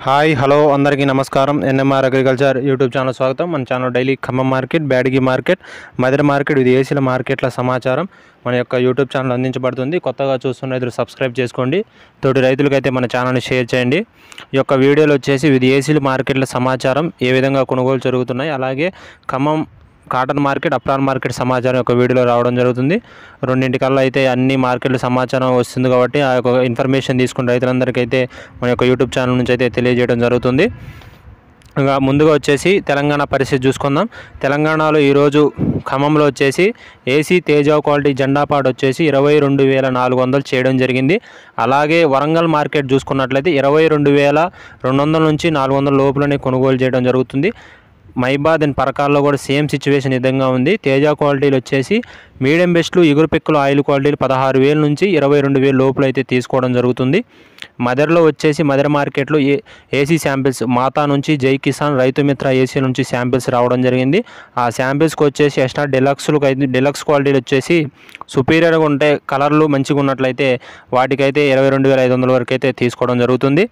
hi hello అందరికీ నమస్కారం NMR agriculture YouTube channel స్వాగతం మన channel daily Khammam market Byadagi market మదర్ మార్కెట్ ఇది ఏసీల మార్కెట్ల సమాచారం మన యొక్క యూట్యూబ్ ఛానల్ అందించబడుతుంది కొత్తగా చూస్తున్న రైతులు సబ్స్క్రైబ్ చేసుకోండి తోటి రైతులకైతే మన ఛానల్ని షేర్ చేయండి ఈ యొక్క వీడియోలో వచ్చేసి ఇది ఏసీల మార్కెట్ల సమాచారం ఏ విధంగా కొనుగోలు జరుగుతున్నాయి అలాగే ఖమ్మం కాటన్ మార్కెట్ అప్రాన్ మార్కెట్ సమాచారం ఒక వీడియోలో రావడం జరుగుతుంది రెండింటికల్లా అయితే అన్ని మార్కెట్ల సమాచారం వస్తుంది కాబట్టి ఆ యొక్క ఇన్ఫర్మేషన్ తీసుకున్న రైతులందరికీ అయితే మన యొక్క యూట్యూబ్ ఛానల్ నుంచి అయితే తెలియజేయడం జరుగుతుంది ఇంకా ముందుగా వచ్చేసి తెలంగాణ పరిస్థితి చూసుకుందాం తెలంగాణలో ఈరోజు ఖమ్మంలో వచ్చేసి ఏసీ తేజ క్వాలిటీ జెండా పాడ్ వచ్చేసి ఇరవై రెండు వేల నాలుగు వందలు చేయడం జరిగింది అలాగే వరంగల్ మార్కెట్ చూసుకున్నట్లయితే ఇరవై రెండు వేల రెండు వందల నుంచి నాలుగు వందల లోపలనే కొనుగోలు చేయడం జరుగుతుంది మైబాద్ అండ్ పరకాల్లో కూడా సేమ్ సిచ్యువేషన్ విధంగా ఉంది తేజ క్వాలిటీలు వచ్చేసి మీడియం బెస్ట్లు ఎగురు పెక్కులు ఆయిల్ క్వాలిటీలు పదహారు వేల నుంచి ఇరవై రెండు వేల లోపల అయితే తీసుకోవడం జరుగుతుంది మదర్లో వచ్చేసి మదర్ మార్కెట్లో ఏ ఏసీ శాంపిల్స్ మాతా నుంచి జై కిసాన్ రైతు మిత్ర ఏసీ నుంచి శాంపిల్స్ రావడం జరిగింది ఆ శాంపిల్స్కి వచ్చేసి ఎక్స్ట్రా డెలక్స్లకు అయితే డెలక్స్ క్వాలిటీలు వచ్చేసి సుపీరియర్గా ఉంటే కలర్లు మంచిగా ఉన్నట్లయితే వాటికైతే ఇరవై రెండు వేల ఐదు వందల వరకు అయితే తీసుకోవడం జరుగుతుంది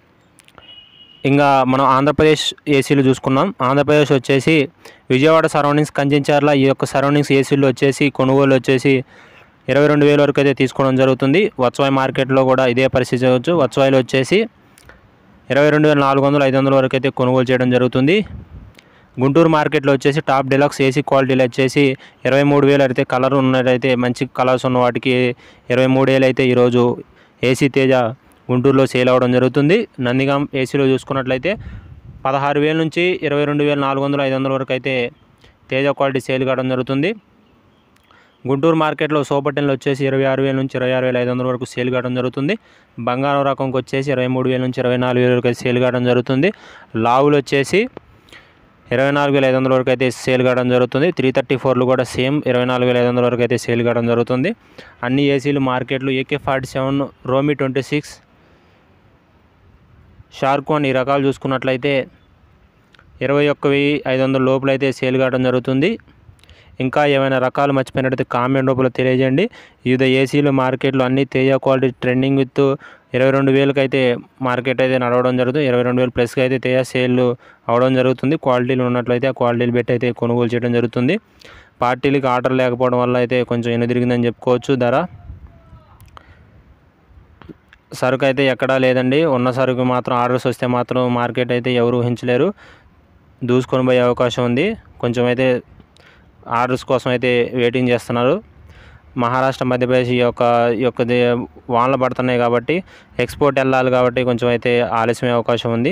ఇంకా మనం ఆంధ్రప్రదేశ్ ఏసీలు చూసుకున్నాం ఆంధ్రప్రదేశ్ వచ్చేసి విజయవాడ సరౌండింగ్స్ కంచెంచర్ల ఈ యొక్క సరౌండింగ్స్ ఏసీలు వచ్చేసి కొనుగోలు వచ్చేసి ఇరవై రెండు వేల వరకు అయితే తీసుకోవడం జరుగుతుంది వత్సవాయి మార్కెట్లో కూడా ఇదే పరిస్థితి చూడవచ్చు వత్సవాయిలో వచ్చేసి ఇరవై రెండు వేల నాలుగు వందలు ఐదు వందల వరకు అయితే కొనుగోలు చేయడం జరుగుతుంది గుంటూరు మార్కెట్లో వచ్చేసి టాప్ డెలక్స్ ఏసీ క్వాలిటీలు వచ్చేసి ఇరవై మూడు వేలు అయితే కలర్ ఉన్నట్టయితే మంచి కలర్స్ ఉన్న వాటికి ఇరవై మూడు వేలు అయితే ఈరోజు ఏసీ తేజ గుంటూరులో సేల్ అవ్వడం జరుగుతుంది నందిగాం ఏసీలో చూసుకున్నట్లయితే పదహారు వేల నుంచి ఇరవై రెండు వేల నాలుగు వందలు ఐదు వందల వరకు అయితే తేజ క్వాలిటీ సేల్ కావడం జరుగుతుంది గుంటూరు మార్కెట్లో సోపటెన్లు వచ్చేసి ఇరవై ఆరు వేల నుంచి ఇరవై ఆరు వేల ఐదు వందల వరకు సేల్ కావడం జరుగుతుంది బంగారం రకంకి వచ్చేసి ఇరవై మూడు వేల నుంచి ఇరవై నాలుగు వేల వరకు అయితే సేల్ కావడం జరుగుతుంది లావులు వచ్చేసి ఇరవై నాలుగు వేల ఐదు వందల వరకు అయితే సేల్ కావడం జరుగుతుంది త్రీ థర్టీ ఫోర్లు కూడా సేమ్ ఇరవై నాలుగు వేల ఐదు వందల వరకు అయితే సేల్ కావడం జరుగుతుంది అన్ని ఏసీలు మార్కెట్లు ఏకే ఫార్టీ సెవెన్ రోమి ట్వంటీ సిక్స్ షార్క్ వన్ ఈ రకాలు చూసుకున్నట్లయితే ఇరవై ఒక్క వెయ్యి ఐదు వందల లోపల అయితే సేల్ కావడం జరుగుతుంది ఇంకా ఏమైనా రకాలు మర్చిపోయినట్టయితే కామెంట్ రూపంలో తెలియజేయండి వివిధ ఏసీలు మార్కెట్లో అన్ని తేజ క్వాలిటీ ట్రెండింగ్ విత్ ఇరవై రెండు వేలకి అయితే మార్కెట్ అయితే నడవడం జరుగుతుంది ఇరవై రెండు వేలు ప్లస్కి అయితే తేజ సేల్ అవడం జరుగుతుంది క్వాలిటీలు ఉన్నట్లయితే ఆ క్వాలిటీలు పెట్టి అయితే కొనుగోలు చేయడం జరుగుతుంది పార్టీలకి ఆర్డర్ లేకపోవడం వల్ల అయితే కొంచెం ఎనుదిరిగిందని చెప్పుకోవచ్చు ధర సరుకు అయితే ఎక్కడా లేదండి ఉన్న సరుకు మాత్రం ఆర్డర్స్ వస్తే మాత్రం మార్కెట్ అయితే ఎవరు ఊహించలేరు దూసుకొని పోయే అవకాశం ఉంది కొంచెం అయితే ఆర్డర్స్ కోసం అయితే వెయిటింగ్ చేస్తున్నారు మహారాష్ట్ర మధ్యప్రదేశ్ ఈ యొక్క ఈ యొక్క దే- వానలు పడుతున్నాయి కాబట్టి ఎక్స్పోర్ట్ వెళ్ళాలి కాబట్టి కొంచెం అయితే ఆలస్యమయ్యే అవకాశం ఉంది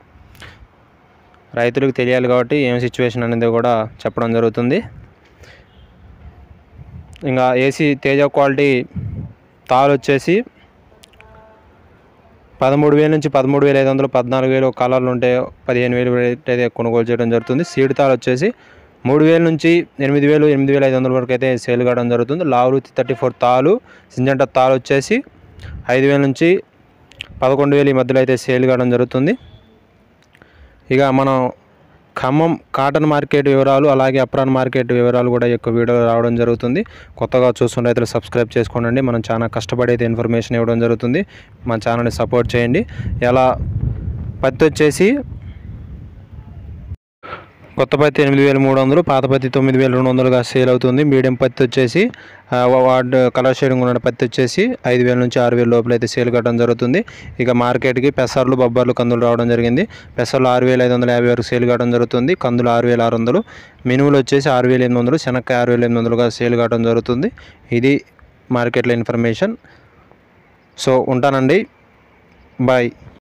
రైతులకు తెలియాలి కాబట్టి ఏం సిచ్యువేషన్ అనేది కూడా చెప్పడం జరుగుతుంది ఇంకా ఏసీ తేజ క్వాలిటీ తాలు వచ్చేసి పదమూడు వేల నుంచి పదమూడు వేల ఐదు వందలు పద్నాలుగు వేలు కలర్లు ఉంటే పదిహేను వేలు అయితే కొనుగోలు చేయడం జరుగుతుంది సీడ్ తాలు వచ్చేసి మూడు వేల నుంచి ఎనిమిది వేలు ఎనిమిది వేల ఐదు వందల వరకు అయితే సేల్ కావడం జరుగుతుంది లావులు థర్టీ ఫోర్ తాలు సింజంట తాలు వచ్చేసి ఐదు వేల నుంచి పదకొండు వేలు ఈ మధ్యలో అయితే సేల్ కావడం జరుగుతుంది ఇక మనం ఖమ్మం కాటన్ మార్కెట్ వివరాలు అలాగే అప్రాన్ మార్కెట్ వివరాలు కూడా ఈ యొక్క వీడియోలో రావడం జరుగుతుంది కొత్తగా చూస్తున్న రైతులు సబ్స్క్రైబ్ చేసుకోండి మనం చాలా కష్టపడి అయితే ఇన్ఫర్మేషన్ ఇవ్వడం జరుగుతుంది మన ఛానల్ని సపోర్ట్ చేయండి ఎలా పత్తి వచ్చేసి కొత్త పత్తి ఎనిమిది వేల మూడు వందలు పాత పత్తి తొమ్మిది వేల రెండు వందలుగా సేల్ అవుతుంది మీడియం పత్తి వచ్చేసి ఆ, వార్డ్ కలర్ షేడింగ్ ఉన్న పత్తి వచ్చేసి ఐదు వేల నుంచి ఆరు వేల లోపల అయితే సేల్ కట్టడం జరుగుతుంది ఇక మార్కెట్కి పెసర్లు బొబ్బర్లు కందులు రావడం జరిగింది పెసర్లు ఆరు వేల ఐదు వందల యాభై వరకు సేల్ కావడం జరుగుతుంది కందులు ఆరు వేల ఆరు వందలు మినుములు వచ్చేసి ఆరు వేల ఎనిమిది వందలు శనక్కాయ ఆరు వేల ఎనిమిది వందలుగా సేల్ కావడం జరుగుతుంది ఇది మార్కెట్లో ఇన్ఫర్మేషన్ సో ఉంటానండి బాయ్